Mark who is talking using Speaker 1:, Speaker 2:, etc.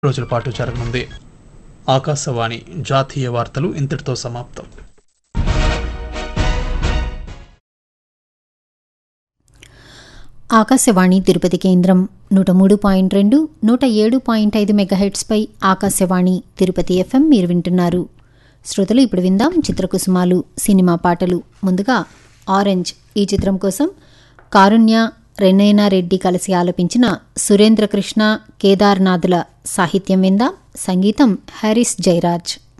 Speaker 1: రోజుల పాటు జరగనుంది ఆకాశవాణి జాతీయ వార్తలు ఇంతటితో సమాప్తం
Speaker 2: ఆకాశవాణి తిరుపతి కేంద్రం నూట మూడు పాయింట్ రెండు నూట ఏడు పాయింట్ ఐదు మెగాహెట్స్పై ఆకాశవాణి తిరుపతి ఎఫ్ఎం మీరు వింటున్నారు శ్రోతలు ఇప్పుడు విందాం చిత్రకుసుమాలు సినిమా పాటలు ముందుగా ఆరెంజ్ ఈ చిత్రం కోసం కారుణ్య రెన్నైనా రెడ్డి కలిసి ఆలపించిన సురేంద్రకృష్ణ కేదార్నాథుల సాహిత్యం విందాం సంగీతం హ్యారిస్ జయరాజ్